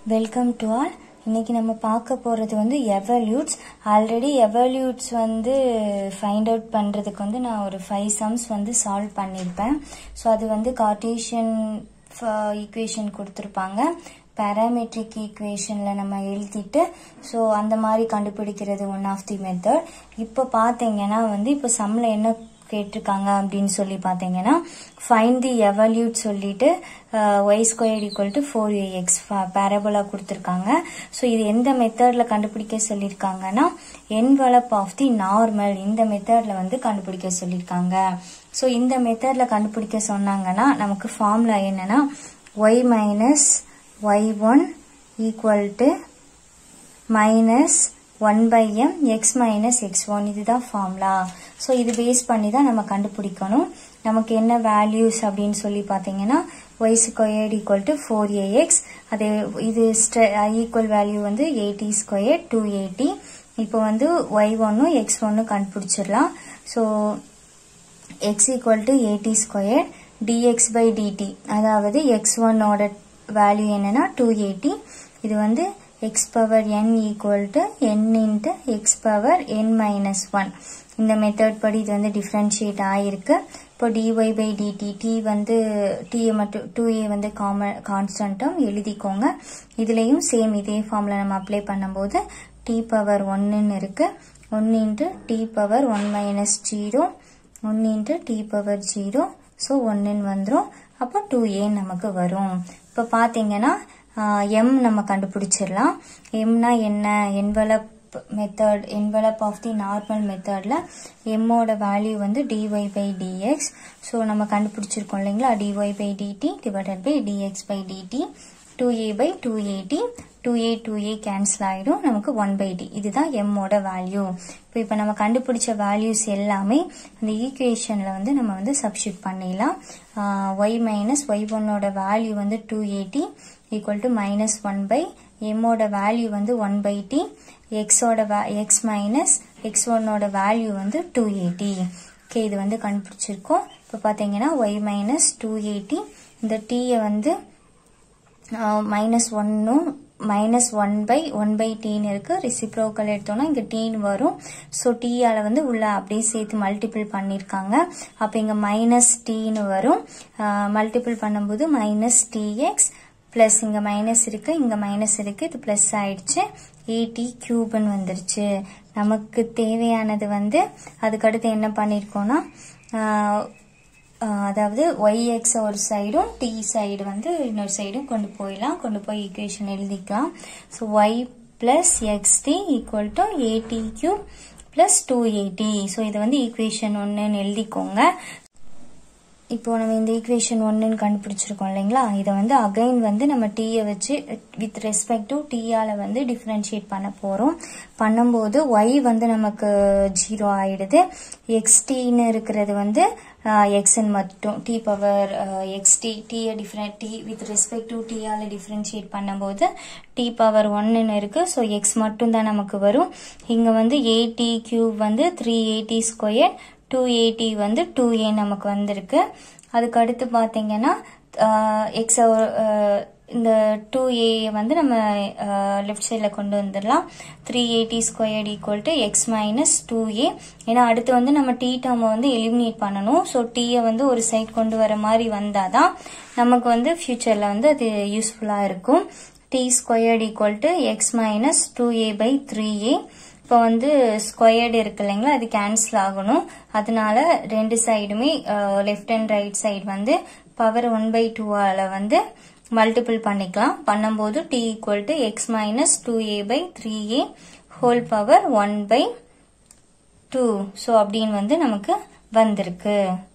welcome to all இன்னைக்கு நம்ம பார்க்க போகிறது வந்து எவல்யூட்ஸ் ஆல்ரெடி எவல்யூட்ஸ் வந்து ஃபைண்ட் அவுட் பண்ணுறதுக்கு வந்து நான் ஒரு ஃபைவ் சம்ஸ் வந்து சால்வ் பண்ணியிருப்பேன் ஸோ அது வந்து கார்டீஷியன் ஈக்குவேஷன் கொடுத்துருப்பாங்க பேராமெட்ரிக் ஈக்குவேஷனில் நம்ம எழுதிட்டு ஸோ அந்த மாதிரி கண்டுபிடிக்கிறது ஒன் ஆஃப் தி மெத்தட் இப்போ பார்த்தீங்கன்னா வந்து இப்போ சம்மில் என்ன கேட்டிருக்காங்க அப்படின்னு சொல்லி பார்த்தீங்கன்னா ஃபைன் தி எவல்யூட் சொல்லிட்டு y square equal to four ax parabola கொடுத்துருக்காங்க ஸோ இது எந்த மெத்தடில் கண்டுபிடிக்க சொல்லியிருக்காங்கன்னா என்வலப் ஆஃப் தி நார்மல் இந்த மெத்தடில் வந்து கண்டுபிடிக்க சொல்லியிருக்காங்க ஸோ இந்த மெத்தடில் கண்டுபிடிக்க சொன்னாங்கன்னா நமக்கு ஃபார்முலா என்னன்னா y minus y one equal to minus one by m x minus x one இதுதான் ஃபார்முலா ஸோ இது பேஸ் பண்ணி தான் நம்ம கண்டுபிடிக்கணும் நமக்கு என்ன வேல்யூஸ் அப்படின்னு சொல்லி பார்த்தீங்கன்னா y squared equal to four ax அது இது ஈக்குவல் வேல்யூ வந்து எயிட்டி ஸ்கொயர் டூ எயிட்டி இப்போ வந்து ஒய் ஒன்னும் எக்ஸ் ஒன்னும் கண்டுபிடிச்சிடலாம் so x equal to at square dx by dt அதாவது எக்ஸ் ஒன்னோட வேல்யூ என்னன்னா டூ எயிட்டி இது வந்து x power n equal to n into x power n minus one இந்த மெத்தட் படி இது வந்து டிஃப்ரென்ஷியேட் ஆகிருக்கு இப்போ dy பை டிடி டி வந்து டி மட்டும் டூ ஏ வந்து காமன் கான்ஸ்டன்ட்டும் எழுதிக்கோங்க இதுலேயும் சேம் இதே ஃபார்மில் நம்ம அப்ளை பண்ணும்போது டி பவர் ஒன்னுன்னு இருக்கு one into t power one minus zero one into t power zero so ஒன்னுன்னு வந்துடும் அப்போ டூ ஏ நமக்கு வரும் இப்போ பார்த்தீங்கன்னா எம் நம்ம கண்டுபிடிச்சிடலாம் எம்னா என்ன envelope method envelope of the normal மெத்தடில் எம்மோட வேல்யூ வந்து டிஒய் பை டிஎக்ஸ் ஸோ நம்ம கண்டுபிடிச்சிருக்கோம் இல்லைங்களா dy by dt divided by dx by dt two a by two at two a two a cancel ஆகிடும் நமக்கு ஒன் பை டி இதுதான் எம்மோட value இப்போ இப்போ நம்ம கண்டுபிடிச்ச வேல்யூஸ் எல்லாமே அந்த ஈக்குவேஷனில் வந்து நம்ம வந்து சப்ஸ்டியூட் பண்ணிடலாம் ஒய் மைனஸ் ஒய் ஒன்னோட வேல்யூ வந்து two at equal to minus one by எம்மோட வேல்யூ வந்து ஒன் பை டி எக்ஸோட எக்ஸ் மைனஸ் எக்ஸ் ஒன்னோட வேல்யூ வந்து டூ எயிட்டி ஓகே இது வந்து கண்டுபிடிச்சிருக்கோம் இப்போ பார்த்தீங்கன்னா ஒய் மைனஸ் டூ எயிட்டி இந்த டீயை வந்து மைனஸ் ஒன்னும் minus one by one by டீன்னு இருக்கு ரிசிப்ரோக்கல் எடுத்தோம்னா இங்கே டீன் வரும் ஸோ டீயால் வந்து உள்ள அப்படியே சேர்த்து மல்டிபிள் பண்ணியிருக்காங்க அப்போ இங்கே மைனஸ் டீன்னு வரும் மல்டிபிள் பண்ணும்போது மைனஸ் டிஎக்ஸ் ப்ளஸ் இங்கே மைனஸ் இருக்கு இங்கே மைனஸ் இருக்கு இது ப்ளஸ் ஆயிடுச்சு ஏடி கியூப்னு வந்துருச்சு நமக்கு தேவையானது வந்து அதுக்கடுத்து என்ன பண்ணியிருக்கோம்னா அதாவது ஒய் எக்ஸ் ஒரு சைடும் டி சைடு வந்து இன்னொரு சைடும் கொண்டு போயிடலாம் கொண்டு போய் ஈக்குவேஷன் எழுதிக்கலாம் so y plus x t equal to at cube plus two at so இதை வந்து ஈக்குவேஷன் ஒன்றுன்னு எழுதிக்கோங்க இப்போ நம்ம இந்த ஈக்குவேஷன் ஒன்றுன்னு கண்டுபிடிச்சிருக்கோம் இல்லைங்களா இதை வந்து அகைன் வந்து நம்ம டீயை வச்சு வித் ரெஸ்பெக்ட் டு டீயால் வந்து டிஃப்ரென்ஷியேட் பண்ண போகிறோம் பண்ணும்போது ஒய் வந்து நமக்கு ஜீரோ ஆயிடுது எக்ஸ்டின்னு இருக்கிறது வந்து எக்ஸ்என் மட்டும் டி பவர் எக்ஸ்டி டீயை different t with respect to டீயால் டிஃப்ரென்ஷியேட் பண்ணும்போது டி பவர் ஒன்னுன்னு இருக்கு ஸோ எக்ஸ் மட்டும் தான் நமக்கு வரும் இங்கே வந்து ஏடி கியூப் வந்து three at square two at வந்து டூ ஏ நமக்கு வந்திருக்கு அதுக்கு அடுத்து பார்த்தீங்கன்னா எக்ஸ் இந்த டூ ஏ வந்து நம்ம லெஃப்ட் சைடில் கொண்டு வந்துடலாம் three at squared equal to x minus two a ஏன்னா அடுத்து வந்து நம்ம டி டேர்மை வந்து எலிமினேட் பண்ணணும் ஸோ டீயை வந்து ஒரு சைட் கொண்டு வர மாதிரி வந்தால் தான் நமக்கு வந்து ஃபியூச்சரில் வந்து அது யூஸ்ஃபுல்லாக இருக்கும் t squared equal to x minus two a by three a இப்போ வந்து ஸ்கொயர்டு இருக்கு இல்லைங்களா அது கேன்சல் ஆகணும் அதனால ரெண்டு சைடுமே லெஃப்ட் அண்ட் ரைட் சைடு வந்து பவர் ஒன் பை டூவால் வந்து மல்டிபிள் பண்ணிக்கலாம் பண்ணும்போது t equal to x minus two a by three a whole power one by two so அப்படின்னு வந்து நமக்கு வந்திருக்கு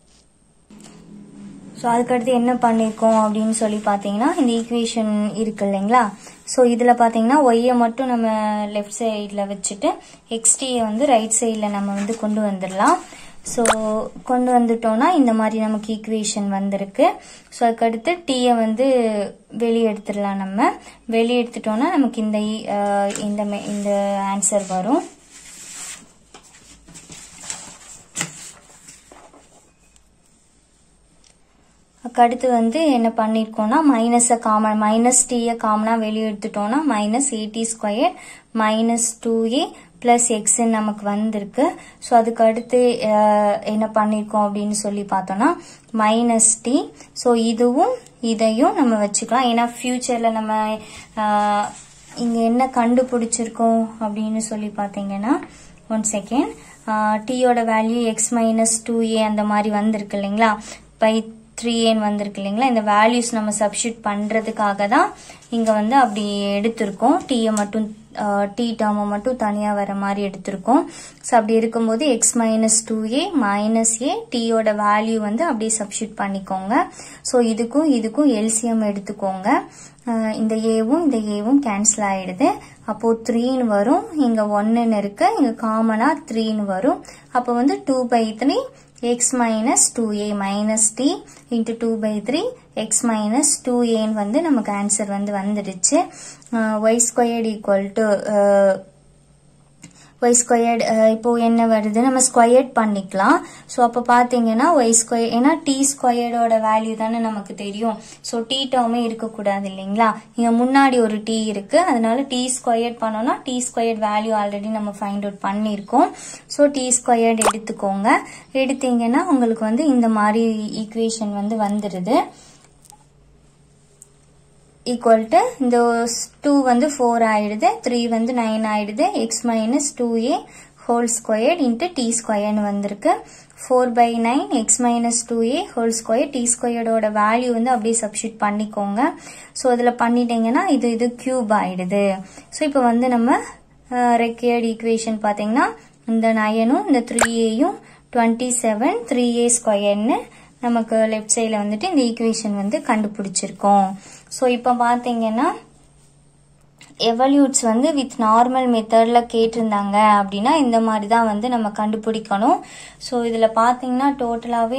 ஸோ அதுக்கடுத்து என்ன பண்ணியிருக்கோம் அப்படின்னு சொல்லி பார்த்தீங்கன்னா இந்த ஈக்குவேஷன் இருக்கு இல்லைங்களா ஸோ இதில் பார்த்தீங்கன்னா ஒய்யை மட்டும் நம்ம லெஃப்ட் சைடில் வச்சுட்டு எக்ஸ்டியை வந்து ரைட் சைடில் நம்ம வந்து கொண்டு வந்துடலாம் ஸோ கொண்டு வந்துட்டோம்னா இந்த மாதிரி நமக்கு ஈக்குவேஷன் வந்திருக்கு ஸோ அதுக்கடுத்து டீயை வந்து வெளியே எடுத்துடலாம் நம்ம வெளியே எடுத்துட்டோம்னா நமக்கு இந்த இந்த இந்த ஆன்சர் வரும் அடுத்து வந்து என்ன பண்ணிருக்கோம்னா மைனஸை காமன் மைனஸ் டீயை காமனாக வெளியே எடுத்துட்டோம்னா minus at square minus two a plus x நமக்கு வந்திருக்கு ஸோ அதுக்கு அடுத்து அஹ், என்ன பண்ணிருக்கோம் அப்படின்னு சொல்லி பார்த்தோம்னா மைனஸ் டி ஸோ இதுவும் இதையும் நம்ம வச்சுக்கலாம் ஏன்னா ஃபியூச்சர்ல நம்ம அஹ், இங்க என்ன கண்டுபிடிச்சிருக்கோம் அப்படின்னு சொல்லி பார்த்தீங்கன்னா ஒன் செகண்ட் டீயோட value x minus two a அந்த மாதிரி வந்திருக்கு இல்லைங்களா பை த்ரீ ஏன்னு வந்திருக்கு இல்லைங்களா இந்த வேல்யூஸ் நம்ம சப்ஸ்டியூட் பண்றதுக்காக தான் இங்க வந்து அப்படி எடுத்திருக்கோம் டீயை மட்டும் டி டேர்மை மட்டும் தனியாக வர மாதிரி எடுத்திருக்கோம் ஸோ அப்படி இருக்கும்போது x minus two a minus a டீயோட வேல்யூ வந்து அப்படியே சப்ஸ்டியூட் பண்ணிக்கோங்க ஸோ இதுக்கும் இதுக்கும் எல்சிஎம் எடுத்துக்கோங்க அஹ் இந்த ஏவும் இந்த ஏவும் கேன்சல் ஆயிடுது அப்போ த்ரீன்னு வரும் இங்க ஒன்னுன்னு இருக்கு இங்க காமனா த்ரீன்னு வரும் அப்போ வந்து two by three x minus two a minus t into two by three x minus two ஏன்னு வந்து நமக்கு ஆன்சர் வந்து வந்துடுச்சு y squared equal to y squared இப்போ என்ன வருது நம்ம ஸ்கொயர்ட் பண்ணிக்கலாம் ஸோ அப்போ பார்த்தீங்கன்னா ஒய் ஸ்கொயர் ஏன்னா டி ஸ்கொயர்டோட வேல்யூ தானே நமக்கு தெரியும் ஸோ டி டேர்மே இருக்கக்கூடாது இல்லைங்களா இங்கே முன்னாடி ஒரு டி இருக்கு அதனால டி ஸ்கொயர்ட் பண்ணோம்னா டி ஸ்கொயர்ட் வேல்யூ ஆல்ரெடி நம்ம ஃபைண்ட் அவுட் பண்ணியிருக்கோம் ஸோ டி ஸ்கொயர்ட் எடுத்துக்கோங்க எடுத்தீங்கன்னா உங்களுக்கு வந்து இந்த மாதிரி ஈக்குவேஷன் வந்து வந்துடுது ஈக்குவல் டு இந்த டூ வந்து ஃபோர் ஆயிடுது த்ரீ வந்து நைன் ஆயிடுது x minus two a whole square into t ஸ்கொயர்னு வந்திருக்கு four by nine x minus two a whole square t ஸ்கொயர்டோட வேல்யூ வந்து அப்படியே சப்ஸ்டியூட் பண்ணிக்கோங்க ஸோ இதில் பண்ணிட்டீங்கன்னா இது இது கியூப் ஆயிடுது ஸோ இப்போ வந்து நம்ம ரெக்கையர்டு ஈக்குவேஷன் பார்த்தீங்கன்னா இந்த நயனும் இந்த த்ரீ ஏயும் டுவெண்ட்டி செவன் த்ரீ ஏ ஸ்கொயர்னு நமக்கு லெஃப்ட் சைடில் வந்துட்டு இந்த ஈக்குவேஷன் வந்து கண்டுபிடிச்சிருக்கோம் ஸோ இப்போ பார்த்தீங்கன்னா எவல்யூட்ஸ் வந்து வித் நார்மல் மெத்தடில் கேட்டிருந்தாங்க அப்படின்னா இந்த மாதிரி தான் வந்து நம்ம கண்டுபிடிக்கணும் ஸோ இதில் பார்த்தீங்கன்னா டோட்டலாகவே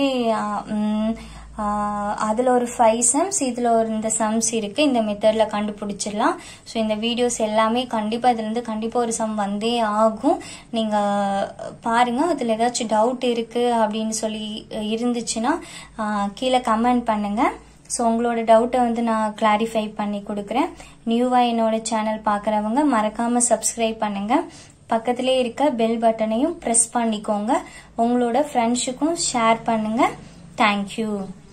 அதில் ஒரு ஃபைவ் சம்ஸ் இதில் ஒரு இந்த சம்ஸ் இருக்குது இந்த மெத்தடில் கண்டுபிடிச்சிடலாம் ஸோ இந்த வீடியோஸ் எல்லாமே கண்டிப்பாக இதுலேருந்து கண்டிப்பாக ஒரு சம் வந்தே ஆகும் நீங்கள் பாருங்கள் அதில் ஏதாச்சும் டவுட் இருக்குது அப்படின்னு சொல்லி இருந்துச்சுன்னா ஆஹ் கீழே கமெண்ட் பண்ணுங்கள் ஸோ உங்களோட டவுட்டை வந்து நான் கிளாரிஃபை பண்ணி கொடுக்குறேன் நியூவாக என்னோட சேனல் பார்க்குறவங்க மறக்காமல் சப்ஸ்கிரைப் பண்ணுங்கள் பக்கத்திலே இருக்க பெல் பட்டனையும் ப்ரெஸ் பண்ணிக்கோங்க உங்களோட ஃப்ரெண்ட்ஸுக்கும் ஷேர் பண்ணுங்கள் தேங்க்யூ